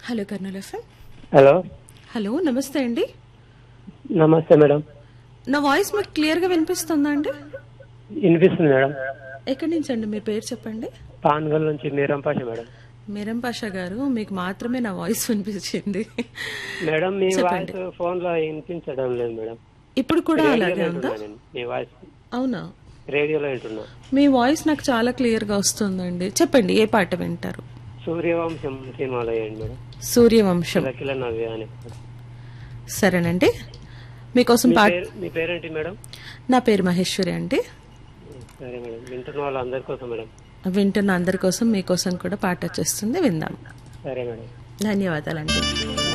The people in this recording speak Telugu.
Hello Kurnool FM hello hello నమస్తే అండి నమస్తే మేడం నా వాయిస్ మీకు క్లియర్గా వినిపిస్తుందా అండి వినిపిస్తుంది మేడం ఎక్కడి నుంచి అండి మీ పేరు చెప్పండి పాన్గల్ నుంచి మీరం పాష మేడం మీరం పాషా గారు మీకు మాత్రమే నా వాయిస్ వినిపించింది మేడం మీ చెప్పండి. వాయిస్ ఫోన్ లో వినిపించడం లేదు మేడం ఇప్పుడు కూడా రేడియోలో అలాగే ఉందా వింటున్నా నేను. మీ వాయిస్ అవునా రేడియోలో వింటున్నా మీ వాయిస్ నాకు చాలా క్లియర్గా వస్తుందండి చెప్పండి ఏ పాట వింటారు సూర్యవంశం సినిమాలో వేయండి మేడం సూర్యవంశం కిలకిల నవ్య అని సరేనండి మీకోసం మీ పాట పేరు మీ పేరేంటి మేడం నా పేరు మహేశ్వరి అండి సరే మేడం వింటున్న వాళ్ళందరి కోసం మేడం వింటున్న అందరి కోసం మీకోసం కూడా పాట వచ్చేస్తుంది విందాం సరే మేడం ధన్యవాదాలండి